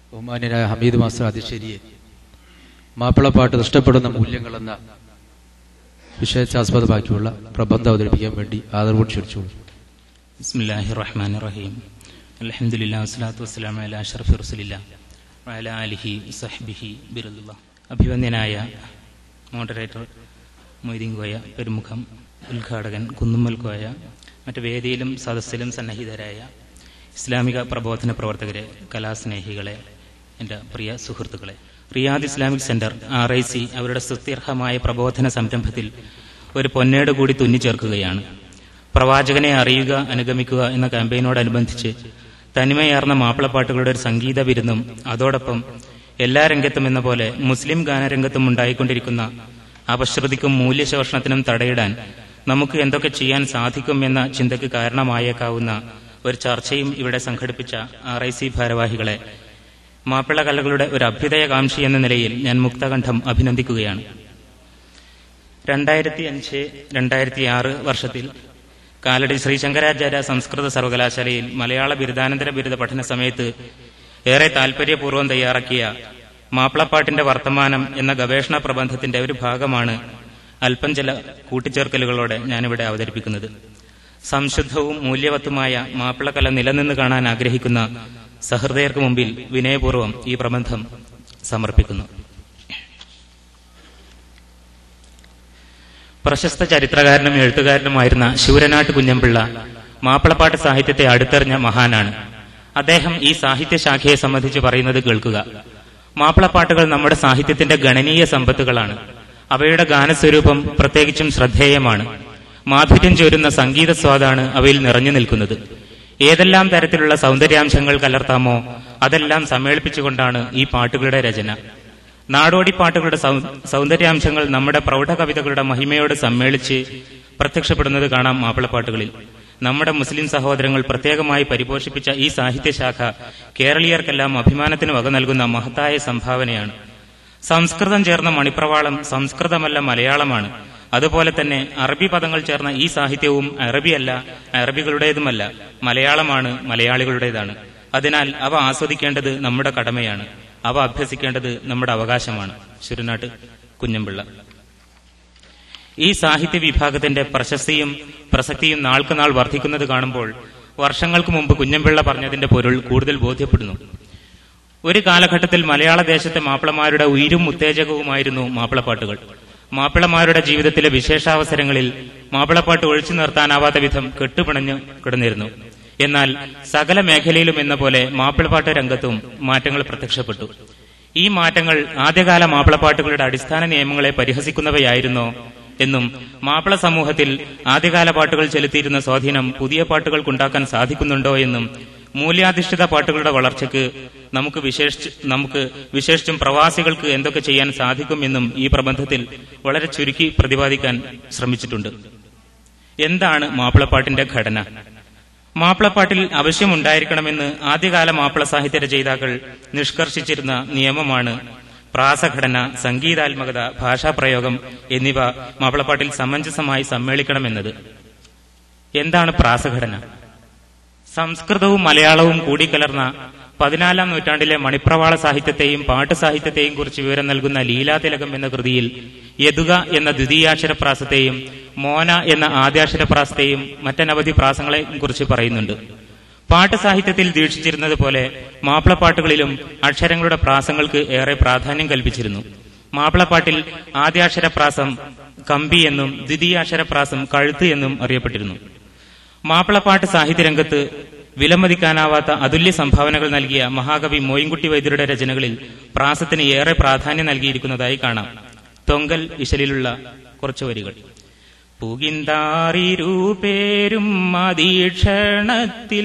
ബഹുമാന്യനായ ഹമീദ് മാസ്റ്റർ അതിശേരിയെ മാപ്പിളപ്പാട്ട് നഷ്ടപ്പെടുന്ന മൂല്യങ്ങൾ എന്ന വിഷയത്താസ്പദമാക്കിയുള്ള പ്രബന്ധം അവതരിപ്പിക്കാൻ വേണ്ടി ആദരവോട് ക്ഷണിച്ചോളൂ ബിസ്മില്ലാഹി റഹ്മാൻ റഹീം അലഹമുല്ലാ വസ്സലാത്തു വസ്സലാം അല അഷറഫി റസുലില്ല അല അലിഹി സഹ്ബിഹി ബിറുല്ല അഭിവന്ദ്യനായ മോഡറേറ്റർ മൊയ്തീൻ കോയ പെരുമുഖം ഉദ്ഘാടകൻ കുന്നുമ്മൽ കോയ മറ്റ് വേദിയിലും സദസ്സിലും സന്നിഹിതരായ ഇസ്ലാമിക പ്രബോധന പ്രവർത്തകരെ കലാസ്നേഹികളെ എൻ്റെ പ്രിയ സുഹൃത്തുക്കളെ Riyadh Islamic centre R I C അവരുടെ സ്തുത്യർഹമായ പ്രബോധന സംരംഭത്തിൽ ഒരു പൊന്നേട് കൂടി തുന്നിച്ചേർക്കുകയാണ് പ്രവാചകനെ അറിയുക അനുഗമിക്കുക എന്ന ക്യാമ്പയിനോടനുബന്ധിച്ച് തനിമയാർന്ന മാപ്പിളപ്പാട്ടുകളുടെ ഒരു സംഗീത വിരുന്നും അതോടൊപ്പം എല്ലാ രംഗത്തും എന്ന പോലെ മുസ്ലിം ഗാനരംഗത്തും ഉണ്ടായിക്കൊണ്ടിരിക്കുന്ന അപശ്രുതിക്കും മൂല്യശോഷണത്തിനും തടയിടാൻ നമുക്ക് എന്തൊക്കെ ചെയ്യാൻ സാധിക്കും എന്ന ചിന്തയ്ക്ക് കാരണമായേക്കാവുന്ന ഒരു ചർച്ചയും ഇവിടെ സംഘടിപ്പിച്ച ആർ ഐ സി ഭാരവാഹികളെ മാപ്പിള കലകളുടെ ഒരു അഭ്യുദയകാംക്ഷി എന്ന നിലയിൽ ഞാൻ മുക്തകണ്ഠം അഭിനന്ദിക്കുകയാണ് രണ്ടായിരത്തി അഞ്ച് രണ്ടായിരത്തി ആറ് വർഷത്തിൽ കാലടി ശ്രീ ശങ്കരാചാര്യ സംസ്കൃത സർവകലാശാലയിൽ മലയാള ബിരുദാനന്തര ബിരുദ പഠന സമയത്ത് ഏറെ താൽപര്യപൂർവ്വം തയ്യാറാക്കിയ മാപ്പിളപ്പാട്ടിന്റെ വർത്തമാനം എന്ന ഗവേഷണ പ്രബന്ധത്തിന്റെ ഒരു ഭാഗമാണ് അല്പം ചില കൂട്ടിച്ചേർക്കലുകളോടെ ഞാനിവിടെ അവതരിപ്പിക്കുന്നത് സംശുദ്ധവും മൂല്യവത്തുമായ മാപ്പിളക്കല നിലനിന്ന് കാണാൻ ആഗ്രഹിക്കുന്ന സഹൃദയർക്ക് മുമ്പിൽ വിനയപൂർവ്വം ഈ പ്രബന്ധം സമർപ്പിക്കുന്നു പ്രശസ്ത ചരിത്രകാരനും എഴുത്തുകാരനുമായിരുന്ന ശൂരനാട്ട് കുഞ്ഞമ്പിള്ള മാപ്പിളപ്പാട്ട് സാഹിത്യത്തെ അടുത്തെറിഞ്ഞ മഹാനാണ് അദ്ദേഹം ഈ സാഹിത്യശാഖയെ സംബന്ധിച്ച് പറയുന്നത് കേൾക്കുക മാപ്പിളപ്പാട്ടുകൾ നമ്മുടെ സാഹിത്യത്തിന്റെ ഗണനീയ സമ്പത്തുകളാണ് അവയുടെ ഗാനസ്വരൂപം പ്രത്യേകിച്ചും ശ്രദ്ധേയമാണ് മാധുര്യം ചോരുന്ന സംഗീത സ്വാദാണ് അവയിൽ നിറഞ്ഞു നിൽക്കുന്നത് ഏതെല്ലാം തരത്തിലുള്ള സൗന്ദര്യാംശങ്ങൾ കലർത്താമോ അതെല്ലാം സമ്മേളിപ്പിച്ചുകൊണ്ടാണ് ഈ പാട്ടുകളുടെ രചന നാടോടിപ്പാട്ടുകളുടെ സൗന്ദര്യാംശങ്ങൾ നമ്മുടെ പ്രൗഢ കവിതകളുടെ മഹിമയോട് സമ്മേളിച്ച് പ്രത്യക്ഷപ്പെടുന്നത് കാണാം മാപ്പിളപ്പാട്ടുകളിൽ നമ്മുടെ മുസ്ലിം സഹോദരങ്ങൾ പ്രത്യേകമായി പരിപോഷിപ്പിച്ച ഈ സാഹിത്യശാഖ കേരളീയർക്കെല്ലാം അഭിമാനത്തിന് വക നൽകുന്ന മഹത്തായ സംഭാവനയാണ് സംസ്കൃതം ചേർന്ന മണിപ്രവാളം സംസ്കൃതമല്ല മലയാളമാണ് അതുപോലെ തന്നെ അറബി പദങ്ങൾ ചേർന്ന ഈ സാഹിത്യവും അറബിയല്ല അറബികളുടേതുമല്ല മലയാളമാണ് മലയാളികളുടേതാണ് അതിനാൽ അവ ആസ്വദിക്കേണ്ടത് നമ്മുടെ കടമയാണ് അവ അഭ്യസിക്കേണ്ടത് നമ്മുടെ അവകാശമാണ് ശുരുനാട്ട് കുഞ്ഞമ്പിള്ള ഈ സാഹിത്യ വിഭാഗത്തിന്റെ പ്രശസ്തിയും പ്രസക്തിയും നാൾക്കുനാൾ വർദ്ധിക്കുന്നത് കാണുമ്പോൾ വർഷങ്ങൾക്ക് മുമ്പ് കുഞ്ഞമ്പിള്ള പറഞ്ഞതിന്റെ പൊരുൾ കൂടുതൽ ബോധ്യപ്പെടുന്നു ഒരു കാലഘട്ടത്തിൽ മലയാള ദേശത്തെ മാപ്പിളമാരുടെ ഉയരും ഉത്തേജകവുമായിരുന്നു മാപ്പിളപ്പാട്ടുകൾ മാപ്പിളമാരുടെ ജീവിതത്തിലെ വിശേഷാവസരങ്ങളിൽ മാപ്പിളപ്പാട്ട് ഒഴിച്ചു നിർത്താനാവാത്ത വിധം കെട്ടുപിണഞ്ഞു കിടന്നിരുന്നു എന്നാൽ സകല മേഖലയിലും എന്ന പോലെ മാപ്പിളപ്പാട്ട് രംഗത്തും മാറ്റങ്ങൾ പ്രത്യക്ഷപ്പെട്ടു ഈ മാറ്റങ്ങൾ ആദ്യകാല മാപ്പിളപ്പാട്ടുകളുടെ അടിസ്ഥാന നിയമങ്ങളെ പരിഹസിക്കുന്നവയായിരുന്നോ എന്നും മാപ്പിള സമൂഹത്തിൽ ആദ്യകാല പാട്ടുകൾ ചെലുത്തിയിരുന്ന സ്വാധീനം പുതിയ പാട്ടുകൾക്കുണ്ടാക്കാൻ സാധിക്കുന്നുണ്ടോ എന്നും മൂല്യാധിഷ്ഠിത പാട്ടുകളുടെ വളർച്ചയ്ക്ക് നമുക്ക് വിശേഷിച്ച് നമുക്ക് വിശേഷിച്ചും പ്രവാസികൾക്ക് എന്തൊക്കെ ചെയ്യാൻ സാധിക്കുമെന്നും ഈ പ്രബന്ധത്തിൽ വളരെ ചുരുക്കി പ്രതിപാദിക്കാൻ ശ്രമിച്ചിട്ടുണ്ട് എന്താണ് മാപ്പിളപ്പാട്ടിന്റെ ഘടന മാപ്പിളപ്പാട്ടിൽ ആവശ്യമുണ്ടായിരിക്കണമെന്ന് ആദ്യകാല മാപ്പിള സാഹിത്യ രചയിതാക്കൾ നിഷ്കർഷിച്ചിരുന്ന നിയമമാണ് പ്രാസഘടന സംഗീതാത്മകത ഭാഷാപ്രയോഗം എന്നിവ മാപ്പിളപ്പാട്ടിൽ സമഞ്ജസമായി സമ്മേളിക്കണമെന്നത് എന്താണ് പ്രാസഘടന സംസ്കൃതവും മലയാളവും കൂടിക്കലർന്ന പതിനാലാം നൂറ്റാണ്ടിലെ മണിപ്രവാള സാഹിത്യത്തെയും പാട്ട് സാഹിത്യത്തെയും കുറിച്ച് വിവരം നൽകുന്ന ലീലാതിലകം എന്ന കൃതിയിൽ യദുക എന്ന ദ്വിതീയാക്ഷരപ്രാസത്തെയും മോന എന്ന ആദ്യാക്ഷരപ്രാസത്തെയും മറ്റനവധി പ്രാസങ്ങളെ കുറിച്ച് പറയുന്നുണ്ട് പാട്ട് സാഹിത്യത്തിൽ ദീക്ഷിച്ചിരുന്നത് പോലെ മാപ്പിളപ്പാട്ടുകളിലും അക്ഷരങ്ങളുടെ പ്രാസങ്ങൾക്ക് ഏറെ പ്രാധാന്യം കൽപ്പിച്ചിരുന്നു മാപ്പിളപ്പാട്ടിൽ ആദ്യാക്ഷരപ്രാസം കമ്പി എന്നും ദ്വിതീയാക്ഷരപ്രാസം കഴുത്ത് എന്നും അറിയപ്പെട്ടിരുന്നു മാപ്പിളപ്പാട്ട് സാഹിത്യരംഗത്ത് വിലമതിക്കാനാവാത്ത അതുല്യ സംഭാവനകൾ നൽകിയ മഹാകവി മോയിൻകുട്ടി വൈദ്യരുടെ രചനകളിൽ പ്രാസത്തിന് ഏറെ പ്രാധാന്യം നൽകിയിരിക്കുന്നതായി കാണാം തൊങ്കൽ ഇശലിലുള്ള കുറച്ചു വരികൾ പുകിന്താറിരൂപേരും മതീക്ഷണത്തിൽ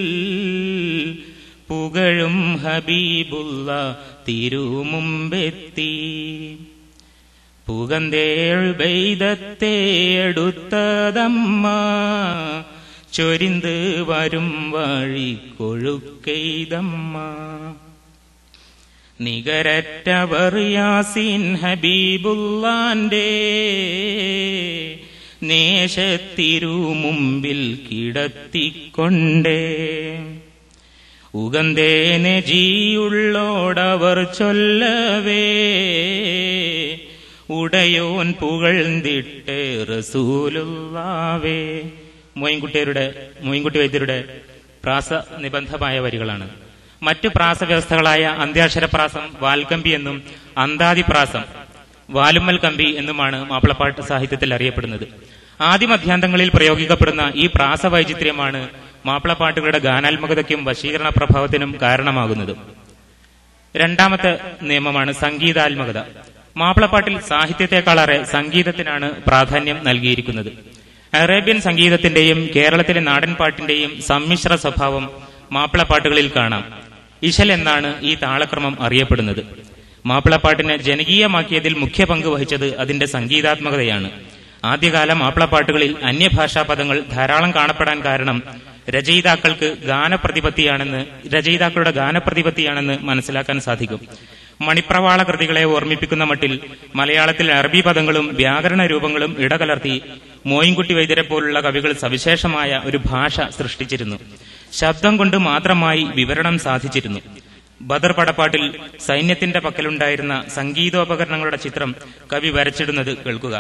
പുകഴും ഹബീബുള്ള തിരുമുമ്പെത്തി പുകന്തേഴുബൈതത്തേടുത്തതമ്മ ചൊരിന്ത് വരും വഴി കൊഴുക്കെയ്തമ്മ നികരറ്റവർ യാസീൻ ഹബീബുല്ലാന്റെ നേശത്തിരു മുമ്പിൽ കിടത്തിക്കൊണ്ടേ ഉഗന്തേനെ ജീയുള്ളോടവർ ചൊല്ലവേ ഉടയോൻ പുകഴ്ന്നിട്ടേ റസൂലുള്ളാവേ മോയിൻകുട്ടിയരുടെ മോയിൻകുട്ടി വൈദ്യരുടെ പ്രാസ നിബന്ധമായ വരികളാണ് മറ്റു പ്രാസവ്യവസ്ഥകളായ അന്ത്യാക്ഷരപ്രാസം വാൽക്കമ്പി എന്നും അന്താതിപ്രാസം വാലുമ്മൽ കമ്പി എന്നുമാണ് മാപ്പിളപ്പാട്ട് സാഹിത്യത്തിൽ അറിയപ്പെടുന്നത് ആദ്യമധ്യാന്തങ്ങളിൽ പ്രയോഗിക്കപ്പെടുന്ന ഈ പ്രാസവൈചിത്ര്യമാണ് മാപ്പിളപ്പാട്ടുകളുടെ ഗാനാത്മകതയ്ക്കും വശീകരണ പ്രഭാവത്തിനും കാരണമാകുന്നത് രണ്ടാമത്തെ നിയമമാണ് സംഗീതാത്മകത മാപ്പിളപ്പാട്ടിൽ സാഹിത്യത്തെക്കാളേറെ സംഗീതത്തിനാണ് പ്രാധാന്യം നൽകിയിരിക്കുന്നത് അറേബ്യൻ സംഗീതത്തിന്റെയും കേരളത്തിലെ നാടൻ പാട്ടിന്റെയും സമ്മിശ്ര സ്വഭാവം മാപ്പിളപ്പാട്ടുകളിൽ കാണാം ഇശൽ എന്നാണ് ഈ താളക്രമം അറിയപ്പെടുന്നത് മാപ്പിളപ്പാട്ടിനെ ജനകീയമാക്കിയതിൽ മുഖ്യ പങ്ക് വഹിച്ചത് അതിന്റെ സംഗീതാത്മകതയാണ് ആദ്യകാല മാപ്പിളപ്പാട്ടുകളിൽ അന്യഭാഷാ പദങ്ങൾ ധാരാളം കാണപ്പെടാൻ കാരണം രചയിതാക്കൾക്ക് ഗാനപ്രതിപത്തിയാണെന്ന് രചയിതാക്കളുടെ ഗാനപ്രതിപത്തിയാണെന്ന് മനസ്സിലാക്കാൻ സാധിക്കും മണിപ്രവാള കൃതികളെ ഓർമ്മിപ്പിക്കുന്ന മട്ടിൽ മലയാളത്തിൽ അറബി പദങ്ങളും വ്യാകരണ രൂപങ്ങളും ഇടകലർത്തി മോയിൻകുട്ടി വൈദ്യരെ പോലുള്ള കവികൾ സവിശേഷമായ ഒരു ഭാഷ സൃഷ്ടിച്ചിരുന്നു ശബ്ദം കൊണ്ട് മാത്രമായി വിവരണം സാധിച്ചിരുന്നു ബദർ പടപ്പാട്ടിൽ സൈന്യത്തിന്റെ പക്കലുണ്ടായിരുന്ന സംഗീതോപകരണങ്ങളുടെ ചിത്രം കവി വരച്ചിടുന്നത് കേൾക്കുക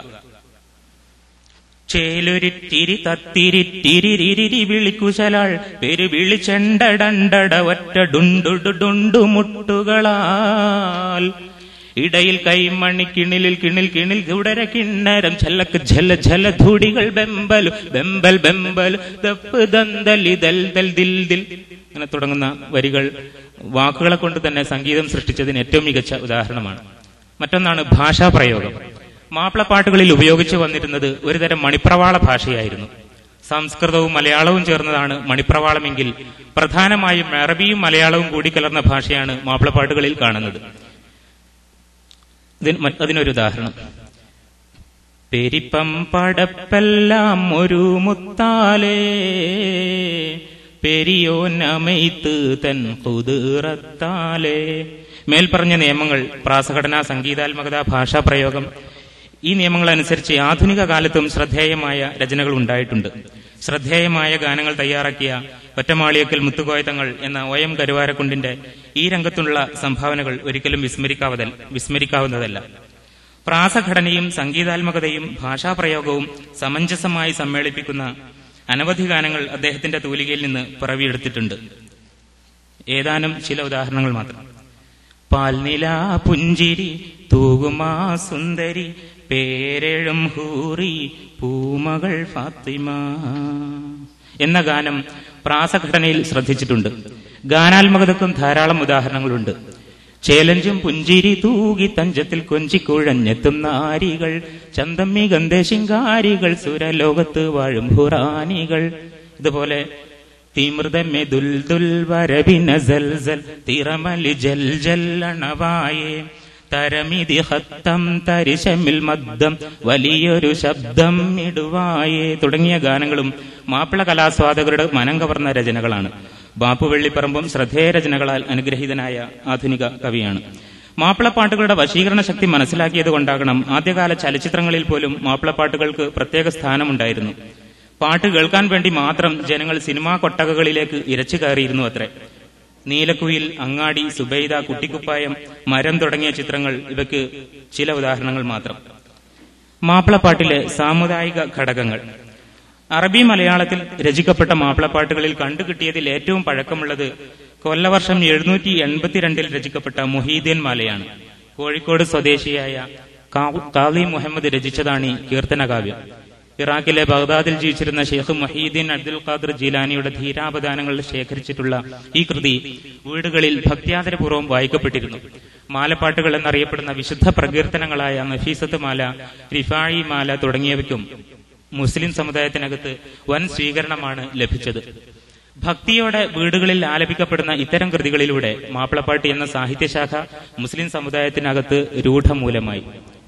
ചേലൊരിത്തിരി തത്തിരിത്തിരിരിരി വിളിക്കുശലാൾ പെരു വിളിച്ചെണ്ടടണ്ടട ഒറ്റ ഡുണ്ടുടു ഡുണ്ടു മുട്ടുകളാൽ ഇടയിൽ കൈമണി കിണിലിൽ കിണിൽ കിണിൽ തുടര കിണ്ണരം ചെല്ലക്ക് ജല ജല ധൂടികൾ ബെമ്പലു ബെമ്പൽ ബെമ്പൽ ദപ്പ് ദന്തലി ദൽ ദൽ ദിൽ ദിൽ അങ്ങനെ തുടങ്ങുന്ന വരികൾ വാക്കുകളെ കൊണ്ട് തന്നെ സംഗീതം സൃഷ്ടിച്ചതിന് ഏറ്റവും മികച്ച ഉദാഹരണമാണ് മറ്റൊന്നാണ് ഭാഷാ പ്രയോഗം മാപ്പിളപ്പാട്ടുകളിൽ ഉപയോഗിച്ചു വന്നിരുന്നത് ഒരുതരം മണിപ്രവാള ഭാഷയായിരുന്നു സംസ്കൃതവും മലയാളവും ചേർന്നതാണ് മണിപ്രവാളമെങ്കിൽ പ്രധാനമായും അറബിയും മലയാളവും കൂടി കലർന്ന ഭാഷയാണ് മാപ്പിളപ്പാട്ടുകളിൽ കാണുന്നത് ഇതിന് മറ്റ് അതിനൊരു ഉദാഹരണം പെരിപ്പം പടപ്പെല്ലാം ഒരു മുത്താലേ പെരിയോനമൈത്ത് തൻ കുതിറത്താലേ മേൽപ്പറഞ്ഞ നിയമങ്ങൾ പ്രാസഘടന സംഗീതാത്മകത ഭാഷാപ്രയോഗം ഈ നിയമങ്ങൾ അനുസരിച്ച് ആധുനിക കാലത്തും ശ്രദ്ധേയമായ രചനകൾ ഉണ്ടായിട്ടുണ്ട് ശ്രദ്ധേയമായ ഗാനങ്ങൾ തയ്യാറാക്കിയ ഒറ്റമാളിയക്കൽ മുത്തുകോയത്തങ്ങൾ എന്ന ഒ എം കരുവാരക്കുണ്ടിന്റെ ഈ രംഗത്തുള്ള സംഭാവനകൾ ഒരിക്കലും വിസ്മരിക്കാവതൽ വിസ്മരിക്കാവുന്നതല്ല പ്രാസഘടനയും സംഗീതാത്മകതയും ഭാഷാപ്രയോഗവും സമഞ്ജസമായി സമ്മേളിപ്പിക്കുന്ന അനവധി ഗാനങ്ങൾ അദ്ദേഹത്തിന്റെ തൂലികയിൽ നിന്ന് പിറവിയെടുത്തിട്ടുണ്ട് ഏതാനും ചില ഉദാഹരണങ്ങൾ മാത്രം പാൽനില പുഞ്ചിരി തൂകുമാ സുന്ദരി പേരെഴും ഹൂറി പൂമകൾ ഫാത്തിമ എന്ന ഗാനം പ്രാസഘടനയിൽ ശ്രദ്ധിച്ചിട്ടുണ്ട് ഗാനാത്മകതക്കും ധാരാളം ഉദാഹരണങ്ങളുണ്ട് ചേലഞ്ചും പുഞ്ചിരി തൂകി തഞ്ചത്തിൽ കൊഞ്ചിക്കുഴഞ്ഞെത്തും നാരികൾ ചന്തമ്മി ഗന്ധശിങ്കാരികൾ സുരലോകത്ത് വാഴും ഹുറാനികൾ ഇതുപോലെ തിമൃതമെ ദുൽ ദുൽ വരബിന ജൽജൽ തിറമലി ജൽ ജൽ അണവായേ തരമിതി ഹത്തം തരിശമിൽ മദ്ദം വലിയൊരു ശബ്ദം ഇടുവായേ തുടങ്ങിയ ഗാനങ്ങളും മാപ്പിള കലാസ്വാദകരുടെ മനം കവർന്ന രചനകളാണ് ബാപ്പു വെള്ളിപ്പറമ്പും ശ്രദ്ധേയ രചനകളാൽ അനുഗ്രഹീതനായ ആധുനിക കവിയാണ് മാപ്പിളപ്പാട്ടുകളുടെ വശീകരണ ശക്തി മനസ്സിലാക്കിയത് കൊണ്ടാകണം ആദ്യകാല ചലച്ചിത്രങ്ങളിൽ പോലും മാപ്പിളപ്പാട്ടുകൾക്ക് പ്രത്യേക സ്ഥാനമുണ്ടായിരുന്നു പാട്ട് കേൾക്കാൻ വേണ്ടി മാത്രം ജനങ്ങൾ സിനിമാ കൊട്ടകകളിലേക്ക് ഇരച്ചു കയറിയിരുന്നു അത്രേ നീലക്കുയിൽ അങ്ങാടി സുബൈദ കുട്ടിക്കുപ്പായം മരം തുടങ്ങിയ ചിത്രങ്ങൾ ഇവയ്ക്ക് ചില ഉദാഹരണങ്ങൾ മാത്രം മാപ്പിളപ്പാട്ടിലെ സാമുദായിക ഘടകങ്ങൾ അറബി മലയാളത്തിൽ രചിക്കപ്പെട്ട മാപ്പിളപ്പാട്ടുകളിൽ കണ്ടുകിട്ടിയതിൽ ഏറ്റവും പഴക്കമുള്ളത് കൊല്ലവർഷം എഴുന്നൂറ്റി എൺപത്തിരണ്ടിൽ രചിക്കപ്പെട്ട മുഹീദ്ദീൻ മാലയാണ് കോഴിക്കോട് സ്വദേശിയായ കാളി മുഹമ്മദ് രചിച്ചതാണ് ഈ കീർത്തനകാവ്യം ഇറാഖിലെ ബഗ്ദാദിൽ ജീവിച്ചിരുന്ന ഷെയ്ഖ് മഹീദ്ദീൻ അബ്ദുൽ ഖാദർ ജീലാനിയുടെ ധീരാപദാനങ്ങൾ ശേഖരിച്ചിട്ടുള്ള ഈ കൃതി വീടുകളിൽ ഭക്ത്യാദരപൂർവ്വം വായിക്കപ്പെട്ടിരുന്നു മാലപ്പാട്ടുകൾ എന്നറിയപ്പെടുന്ന വിശുദ്ധ പ്രകീർത്തനങ്ങളായ നഫീസത്ത് മാല റിഫായി മാല തുടങ്ങിയവയ്ക്കും മുസ്ലിം സമുദായത്തിനകത്ത് വൻ സ്വീകരണമാണ് ലഭിച്ചത് ഭക്തിയോടെ വീടുകളിൽ ആലപിക്കപ്പെടുന്ന ഇത്തരം കൃതികളിലൂടെ മാപ്പിളപ്പാട്ട് എന്ന സാഹിത്യശാഖ മുസ്ലിം സമുദായത്തിനകത്ത് രൂഢമൂലമായി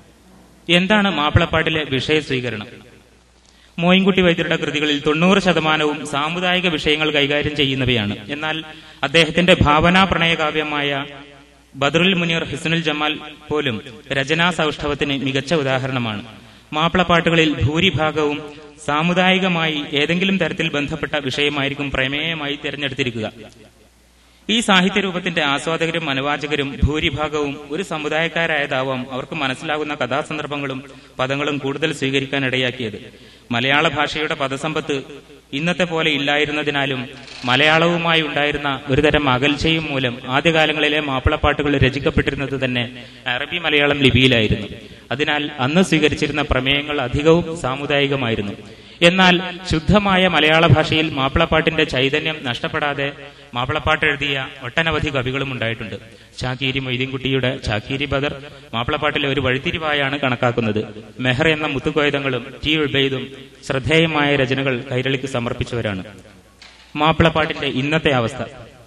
എന്താണ് മാപ്പിളപ്പാട്ടിലെ വിഷയ സ്വീകരണം മോയിൻകുട്ടി വൈദ്യരുടെ കൃതികളിൽ തൊണ്ണൂറ് ശതമാനവും സാമുദായിക വിഷയങ്ങൾ കൈകാര്യം ചെയ്യുന്നവയാണ് എന്നാൽ അദ്ദേഹത്തിന്റെ ഭാവനാ പ്രണയകാവ്യമായ ബദറുൽ മുനീർ ഹിസ്നുൽ ജമാൽ പോലും രചനാ സൗഷ്ഠവത്തിന് മികച്ച ഉദാഹരണമാണ് മാപ്പിളപ്പാട്ടുകളിൽ ഭൂരിഭാഗവും സാമുദായികമായി ഏതെങ്കിലും തരത്തിൽ ബന്ധപ്പെട്ട വിഷയമായിരിക്കും പ്രമേയമായി തിരഞ്ഞെടുത്തിരിക്കുക ഈ സാഹിത്യരൂപത്തിന്റെ ആസ്വാദകരും അനുവാചകരും ഭൂരിഭാഗവും ഒരു സമുദായക്കാരായതാവാം അവർക്ക് മനസ്സിലാകുന്ന കഥാസന്ദർഭങ്ങളും പദങ്ങളും കൂടുതൽ സ്വീകരിക്കാൻ ഇടയാക്കിയത് മലയാള ഭാഷയുടെ പദസമ്പത്ത് ഇന്നത്തെ പോലെ ഇല്ലായിരുന്നതിനാലും മലയാളവുമായി ഉണ്ടായിരുന്ന ഒരുതരം അകൽച്ചയും മൂലം ആദ്യകാലങ്ങളിലെ മാപ്പിളപ്പാട്ടുകൾ രചിക്കപ്പെട്ടിരുന്നത് തന്നെ അറബി മലയാളം ലിപിയിലായിരുന്നു അതിനാൽ അന്ന് സ്വീകരിച്ചിരുന്ന പ്രമേയങ്ങൾ അധികവും സാമുദായികമായിരുന്നു എന്നാൽ ശുദ്ധമായ മലയാള ഭാഷയിൽ മാപ്പിളപ്പാട്ടിന്റെ ചൈതന്യം നഷ്ടപ്പെടാതെ മാപ്പിളപ്പാട്ട് എഴുതിയ ഒട്ടനവധി കവികളും ഉണ്ടായിട്ടുണ്ട് ചാക്കീരി മൊയ്തീൻകുട്ടിയുടെ ചാക്കീരി ബദർ മാപ്പിളപ്പാട്ടിലെ ഒരു വഴിത്തിരിവായാണ് കണക്കാക്കുന്നത് മെഹർ എന്ന മുത്തുകോയുധങ്ങളും ടി ഉബൈദും ശ്രദ്ധേയമായ രചനകൾ കൈരളിക്ക് സമർപ്പിച്ചവരാണ് മാപ്പിളപ്പാട്ടിന്റെ ഇന്നത്തെ അവസ്ഥ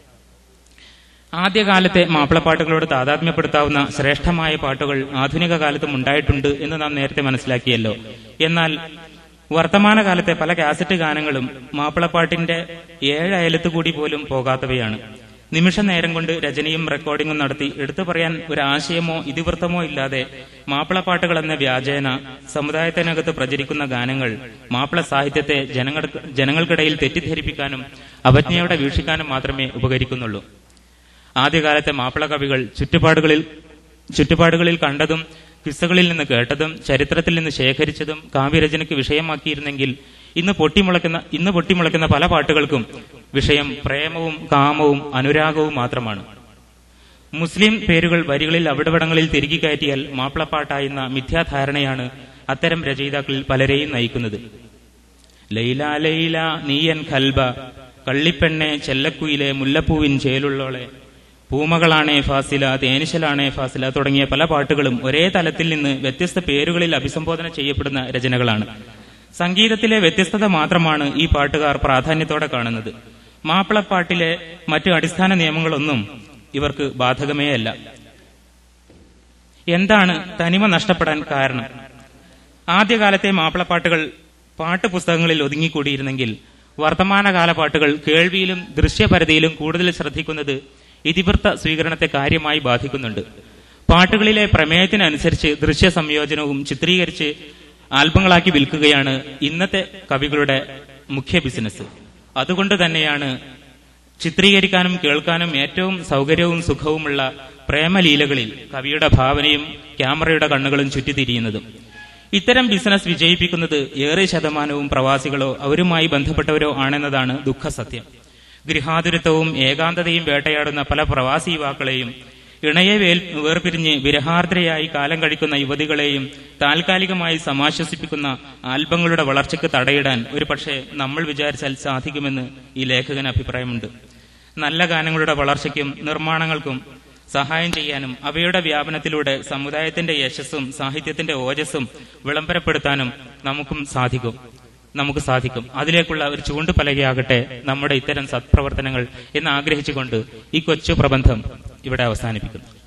ആദ്യകാലത്തെ മാപ്പിളപ്പാട്ടുകളോട് താതാത്മ്യപ്പെടുത്താവുന്ന ശ്രേഷ്ഠമായ പാട്ടുകൾ ആധുനിക കാലത്തും ഉണ്ടായിട്ടുണ്ട് എന്ന് നാം നേരത്തെ മനസ്സിലാക്കിയല്ലോ എന്നാൽ വർത്തമാനകാലത്തെ പല കാസറ്റ് ഗാനങ്ങളും മാപ്പിളപ്പാട്ടിന്റെ ഏഴ് അയലത്ത് കൂടി പോലും പോകാത്തവയാണ് നിമിഷ നേരം കൊണ്ട് രചനയും റെക്കോർഡിംഗും നടത്തി എടുത്തു പറയാൻ ഒരു ആശയമോ ഇതിവൃത്തമോ ഇല്ലാതെ മാപ്പിളപ്പാട്ടുകൾ എന്ന വ്യാജേന സമുദായത്തിനകത്ത് പ്രചരിക്കുന്ന ഗാനങ്ങൾ മാപ്പിള സാഹിത്യത്തെ ജനങ്ങൾക്ക് ജനങ്ങൾക്കിടയിൽ തെറ്റിദ്ധരിപ്പിക്കാനും അവജ്ഞയോടെ വീക്ഷിക്കാനും മാത്രമേ ഉപകരിക്കുന്നുള്ളൂ ആദ്യകാലത്തെ മാപ്പിള കവികൾ ചുറ്റുപാടുകളിൽ ചുറ്റുപാടുകളിൽ കണ്ടതും കിസ്സകളിൽ നിന്ന് കേട്ടതും ചരിത്രത്തിൽ നിന്ന് ശേഖരിച്ചതും കാവ്യരചനയ്ക്ക് വിഷയമാക്കിയിരുന്നെങ്കിൽ ഇന്ന് പൊട്ടിമുളയ്ക്കുന്ന ഇന്ന് പൊട്ടിമുളയ്ക്കുന്ന പല പാട്ടുകൾക്കും വിഷയം പ്രേമവും കാമവും അനുരാഗവും മാത്രമാണ് മുസ്ലിം പേരുകൾ വരികളിൽ അവിടവിടങ്ങളിൽ തിരികെ കയറ്റിയാൽ മാപ്പിളപ്പാട്ടായെന്ന മിഥ്യാധാരണയാണ് അത്തരം രചയിതാക്കളിൽ പലരെയും നയിക്കുന്നത് ലൈല ലൈല നീയൻ ഖൽബ കള്ളിപ്പെണ്ണെ ചെല്ലക്കുയിലെ മുല്ലപ്പൂവിൻ ചേലുള്ളോളെ പൂമകളാണേ ഫാസില തേനിശലാണേ ഫാസില തുടങ്ങിയ പല പാട്ടുകളും ഒരേ തലത്തിൽ നിന്ന് വ്യത്യസ്ത പേരുകളിൽ അഭിസംബോധന ചെയ്യപ്പെടുന്ന രചനകളാണ് സംഗീതത്തിലെ വ്യത്യസ്തത മാത്രമാണ് ഈ പാട്ടുകാർ പ്രാധാന്യത്തോടെ കാണുന്നത് മാപ്പിളപ്പാട്ടിലെ മറ്റു അടിസ്ഥാന നിയമങ്ങളൊന്നും ഇവർക്ക് ബാധകമേ അല്ല എന്താണ് തനിമ നഷ്ടപ്പെടാൻ കാരണം ആദ്യകാലത്തെ മാപ്പിളപ്പാട്ടുകൾ പാട്ടുപുസ്തകങ്ങളിൽ ഒതുങ്ങിക്കൂടിയിരുന്നെങ്കിൽ വർത്തമാനകാല പാട്ടുകൾ കേൾവിയിലും ദൃശ്യപരതയിലും കൂടുതൽ ശ്രദ്ധിക്കുന്നത് ഇതിവൃത്ത സ്വീകരണത്തെ കാര്യമായി ബാധിക്കുന്നുണ്ട് പാട്ടുകളിലെ പ്രമേയത്തിനനുസരിച്ച് ദൃശ്യ സംയോജനവും ചിത്രീകരിച്ച് ആൽബങ്ങളാക്കി വിൽക്കുകയാണ് ഇന്നത്തെ കവികളുടെ മുഖ്യ ബിസിനസ് അതുകൊണ്ട് തന്നെയാണ് ചിത്രീകരിക്കാനും കേൾക്കാനും ഏറ്റവും സൗകര്യവും സുഖവുമുള്ള പ്രേമലീലകളിൽ കവിയുടെ ഭാവനയും ക്യാമറയുടെ കണ്ണുകളും ചുറ്റിത്തിരിയുന്നതും ഇത്തരം ബിസിനസ് വിജയിപ്പിക്കുന്നത് ഏറെ ശതമാനവും പ്രവാസികളോ അവരുമായി ബന്ധപ്പെട്ടവരോ ആണെന്നതാണ് ദുഃഖസത്യം ഗൃഹാതുരത്വവും ഏകാന്തതയും വേട്ടയാടുന്ന പല പ്രവാസി യുവാക്കളെയും ഇണയെ വേൽ വേർപിരിഞ്ഞ് വിരഹാർദ്രയായി കാലം കഴിക്കുന്ന യുവതികളെയും താൽക്കാലികമായി സമാശ്വസിപ്പിക്കുന്ന ആൽബങ്ങളുടെ വളർച്ചയ്ക്ക് തടയിടാൻ ഒരു പക്ഷേ നമ്മൾ വിചാരിച്ചാൽ സാധിക്കുമെന്ന് ഈ ലേഖകന് അഭിപ്രായമുണ്ട് നല്ല ഗാനങ്ങളുടെ വളർച്ചയ്ക്കും നിർമ്മാണങ്ങൾക്കും സഹായം ചെയ്യാനും അവയുടെ വ്യാപനത്തിലൂടെ സമുദായത്തിന്റെ യശസ്സും സാഹിത്യത്തിന്റെ ഓജസ്സും വിളംബരപ്പെടുത്താനും നമുക്കും സാധിക്കും നമുക്ക് സാധിക്കും അതിലേക്കുള്ള ഒരു ചൂണ്ടുപലകയാകട്ടെ നമ്മുടെ ഇത്തരം സത്പ്രവർത്തനങ്ങൾ എന്ന് ആഗ്രഹിച്ചുകൊണ്ട് ഈ കൊച്ചു പ്രബന്ധം ഇവിടെ അവസാനിപ്പിക്കുന്നു